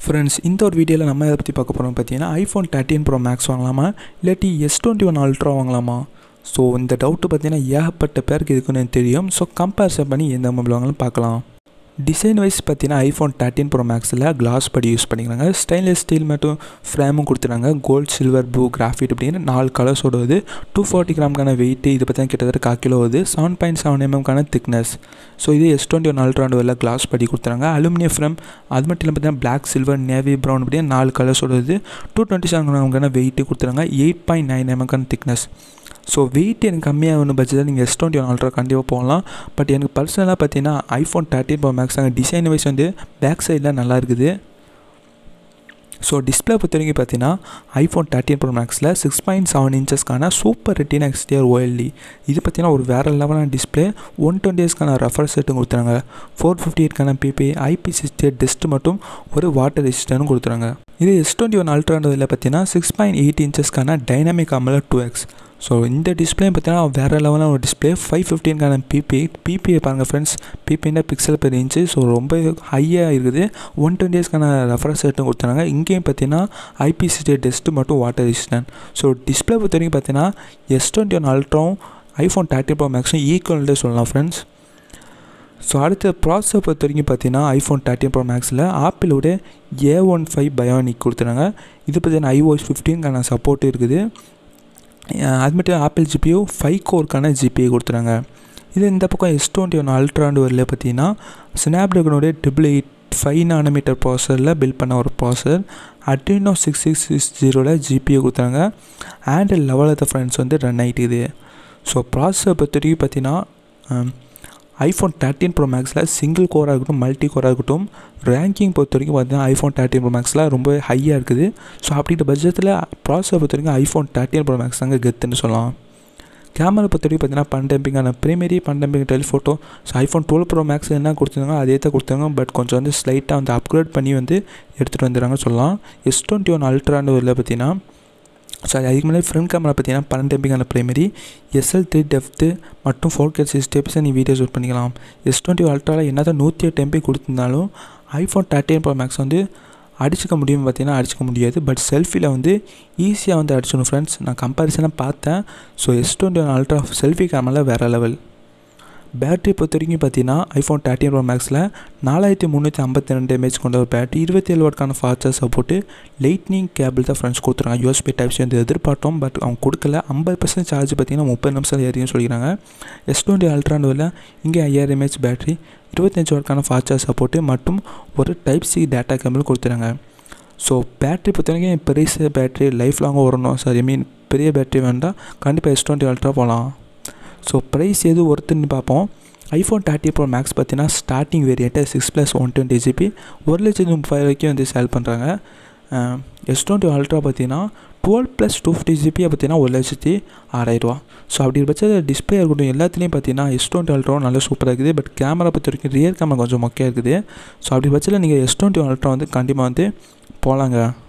friends இந்த ஒரு வீடியோவில் நம்ம எதை பற்றி பார்க்க போகிறோம் பார்த்தீங்கன்னா ஐஃபோன் தேர்ட்டின் ப்ரோ மேக்ஸ் வாங்கலாமா இல்லாட்டி எஸ் டுவெண்ட்டி ஒன் அல்ட்ரா வாங்கலாமா ஸோ இந்த டவுட்டு பார்த்தீங்கன்னா ஏகப்பட்ட பேருக்கு இருக்குன்னு எனக்கு தெரியும் ஸோ கம்பேரிசன் பண்ணி எந்த மொபைல் வாங்கலாம் பார்க்கலாம் டிசைன் வைஸ் பார்த்தீங்கன்னா ஐஃபோன் தேர்ட்டின் ப்ரோ மேக்ஸில் கிளாஸ் படி யூஸ் பண்ணிக்கிறாங்க ஸ்டெயின்லெஸ் ஸ்டீல் மட்டும் ஃப்ரேமும் கொடுத்துறாங்க கோல்ட் சில்வர் ப்ளூ கிராஃபிட் அப்படின்னு நாலு கலர்ஸோட வருது டூ ஃபார்ட்டி கிராம்க்கான வெயிட் இது பார்த்தீங்கன்னா கிட்டத்தட்ட கா கிலோ வருது செவன் பாயிண்ட் செவன் எம்எம்க்கான திக்னஸ் ஸோ இது எஸ் டுவெண்ட்டி ஒன் அல்ட்ராண்டு வரல கிளாஸ் படி கொடுத்துறாங்க அலுமினியம் ஃப்ரேம் அது மட்டும் இல்லாமல் பார்த்தீங்கன்னா பிளாக் சில்வர் நேவி ப்ரௌன் அப்படின்னு நாலு கலர்ஸோட வருது டூ டுவெண்ட்டி செவன் கிராம்க்கான வெயிட்டு கொடுத்துறாங்க எயிட் பாயிண்ட் நைன் எம்எம்க்கான திக்னஸ் ஸோ வெயிட் எனக்கு கம்மியாக ஒன்று பட்ஜெட்டில் நீங்கள் எஸ் டுவெண்ட்டி ஒன் அல்ட்ரா கண்டிப்பாக போகலாம் பட் எனக்கு பர்சனலாக பார்த்தீங்கன்னா ஐஃபோன் தேர்ட்டின் ப்ரோ மேக்ஸ் அங்கே டிசைன் வைஸ் வந்து பேக் சைடில் நல்லா இருக்குது ஸோ டிஸ்பிளே பொறுத்த வரைக்கும் பார்த்தீங்கன்னா ஐஃபோன் தேர்ட்டின் ப்ரோ மேக்ஸில் சிக்ஸ் பாயிண்ட் செவன் இன்ச்சஸ்க்கான சூப்பர் ரெட்டினா எக்ஸ்டிஆர் ஓஎல்டி இது பார்த்தீங்கன்னா ஒரு வேறு லெவலான டிஸ்பிளே ஒன் டுவெண்ட்டி இயர்ஸ்க்கான ரெஃபர் செட்டும் கொடுத்துறாங்க ஃபோர் ஃபிஃப்டி எயிட்க்கான PP IP sixty eight test மட்டும் ஒரு வாட்டர் ரெசிஸ்டன்ட்னு கொடுத்துறாங்க இது எஸ் டுவெண்ட்டி ஒன் அல்ட்ரான்றதில் பார்த்தீங்கன்னா சிக்ஸ் பாயிண்ட் எயிட் இன்ச்சஸ்க்கான dynamic AMOLED two X so இந்த டிஸ்பிளே பார்த்தீங்கன்னா வேறு லெவலான ஒரு டிஸ்பிளே ஃபைவ் ஃபிஃப்டின்கான பிபி பிபிஐ பாருங்கள் ஃப்ரெண்ட்ஸ் பிபின்னா பிக்சல் பெர் இன்ச்சு ஸோ ரொம்ப ஹையாக இருக்குது ஒன் டுவெண்ட்டி இயர்ஸ்க்கான ரெஃபரன்ஸ் ரேட்டும் கொடுத்தாங்க இங்கேயும் பார்த்தீங்கன்னா ஐபிசிடி டெஸ்ட்டு மட்டும் வாட்டர் ரெசிஸ்டன்ட் ஸோ டிஸ்பிளே பொறுத்த வரைக்கும் பார்த்தீங்கன்னா எஸ் டுவெண்ட்டி ஒன் அல்ட்ராவும் ஐஃபோன் தேர்ட்டி ப்ரோ மேக்ஸும் ஈக்குவல்ட்டே சொல்லலாம் ஃப்ரெண்ட்ஸ் ஸோ அடுத்த ப்ராசஸர் பொறுத்த வரைக்கும் பார்த்தீங்கன்னா ஐஃபோன் தேர்ட்டின் ப்ரோ மேக்ஸில் ஆப்பிளோட ஏ ஒன் ஃபைவ் பயோனிக் கொடுத்துறாங்க இது பார்த்தீங்கன்னா ஐஓஎஸ் ஃபிஃப்டீன்கான சப்போர்ட் இருக்குது அது மட்டும் ஆப்பிள் ஜிபியூ ஃபைவ் கோர்க்கான ஜிபிஐ கொடுத்துறாங்க இது இந்த பக்கம் எஸ் டுவெண்ட்டி ஒன் அல்ட்ராண்டு வரல பார்த்தீங்கன்னா ஸ்னாப்ட்ராகனுடைய ட்ரிபிள் எயிட் ஃபைவ் நானோமீட்டர் ப்ராசரில் பில்ட் பண்ண ஒரு ப்ராசர் அட்ரினோ சிக்ஸ் சிக்ஸ் சிக்ஸ் ஜீரோவில் ஜிபிஐ கொடுத்தாங்க ஆண்ட்ராய்ட் லெவல் ஃப்ரெண்ட்ஸ் வந்து ரன் ஆகிட்டுது ஸோ ப்ராசஸர் பொறுத்த வரைக்கும் பார்த்தீங்கன்னா ஐஃபோன் தேர்ட்டின் ப்ரோ மேக்ஸில் சிங்கிள் கோராக இருக்கட்டும் மல்டி கோராக இருக்கட்டும் ரேங்கிங் பொறுத்த வரைக்கும் பார்த்தீங்கன்னா ஐஃபோன் தேர்ட்டின் ப்ரோ மேக்ஸில் ரொம்ப ஹையாக இருக்குது ஸோ அப்படின்ற பட்ஜெட்டில் ப்ராசஸர் பொறுத்த வரைக்கும் ஐஃபோன் தேர்ட்டின் ப்ரோ மேக்ஸ் தாங்க கெத்துன்னு சொல்லலாம் கேமரா பொறுத்த வரைக்கும் பார்த்தீங்கன்னா பண்டம்பிங்கான ப்ரீமரி பண்டம்பிங் telephoto so iPhone twelve pro max என்ன கொடுத்துருந்தாங்க அதே தான் கொடுத்தாங்க பட் கொஞ்சம் வந்து ஸ்லைட்டாக வந்து அப்கிரேட் பண்ணி வந்து எடுத்துகிட்டு வந்துடுறாங்க சொல்லலாம் எஸ் டுவெண்ட்டி ஒன் அல்ட்ரான்னு வரல பார்த்தீங்கன்னா ஸோ அதுக்கு முன்னாடி ஃப்ரண்ட் கேமரா பார்த்தீங்கன்னா பன்னெண்டு எம்பிக்கான ப்ரைமரி எஸ்எல் த்ரீ டெஃப்த்து மற்றும் ஃபோர் கே சிக்ஸ் டெப்ஸை நீ வீடியோ ஷூட் பண்ணிக்கலாம் எஸ் டுவெண்ட்டி அல்ட்ராவில் என்ன தான் நூற்றி எட்டு எம்பி கொடுத்துருந்தாலும் ஐஃபோன் தேர்ட்டின் ப்ரோ மேக்ஸ் வந்து அடிச்சுக்க முடியும் பார்த்தீங்கன்னா அடிச்சுக்க முடியாது பட் செல்ஃபியில் வந்து ஈஸியாக வந்து அடிச்சிடணும் ஃப்ரெண்ட்ஸ் நான் கம்பேரிசனாக பார்த்தேன் so S twenty one ultra selfie கேமராவில் வேறு லெவல் பேட்டரி பொறுத்த வரைக்கும் பார்த்தீங்கன்னா ஐஃபோன் தேர்ட்டின் ப்ரோ மேக்ஸில் நாலாயிரத்தி முந்நூற்றி ஐம்பத்தி ரெண்டு எம்ஏஹெச் கொண்ட ஒரு பேட்டரி இருபத்தி ஏழு வாட்கான ஃபாஸ்டர் சப்போர்ட்டு லைட்னிங் கேபிள் தான் ஃப்ரெண்ட்ஸ் கொடுத்துருக்காங்க யூஎஸ்பி டைப்ஸ் வந்து எதிர்பார்த்தோம் பட் அவங்க கொடுக்கல ஐம்பது பர்சன்ட் சார்ஜ் பார்த்தீங்கன்னா முப்பது நிமிஷம் ஏறியும் சொல்லிக்கிறாங்க எஸ் டுவெண்ட்டி அல்ட்ராண்டில் இங்கே ஐயாயிரம் எம்ஏஹெச் பேட்டரி இருபத்தஞ்சி வாட்கான ஃபாஸ்டர் சப்போர்ட்டு மற்றும் ஒரு டைப் சி டேட்டா கேபிள் கொடுத்துறாங்க ஸோ பேட்ரி பொறுத்த வரைக்கும் பெரிய பேட்ரி லைஃப் லாங்காக வரணும் சார் ஐ மீன் பெரிய பேட்ரி வேண்டாம் கண்டிப்பாக எஸ் டுவெண்ட்டி அல்ட்ரா போகலாம் ஸோ ப்ரைஸ் எது ஒருத்துன்னு பார்ப்போம் ஐஃபோன் தேர்ட்டி ப்ரோ மேக்ஸ் பார்த்தீங்கன்னா starting variant six plus one twenty GB ஒரு லட்சத்து முப்பது வரைக்கும் வந்து சேல் பண்ணுறாங்க எஸ் டுவெண்ட்டி அல்ட்ரா பார்த்தீங்கன்னா டுவெல் ப்ளஸ் டூ ஃபிஃப்டி ஜிபியை பார்த்தீங்கன்னா ஒரு லட்சத்தி ஆறாயிரரூவா ஸோ அப்படி பட்சத்தில் டிஸ்பிளே இருக்கட்டும் எல்லாத்துலேயும் பார்த்தீங்கன்னா எஸ் டுவெண்ட்டி அல்ட்ரா நல்லா சூப்பராக இருக்குது பட் கேமரா பொறுத்த வரைக்கும் ரியர் கேமரா கொஞ்சம் மொக்கையாக இருக்குது ஸோ அப்படி பட்சத்தில் நீங்கள் எஸ் டுவெண்ட்டி அல்ட்ரா வந்து கண்டிப்பாக வந்து போகலாங்க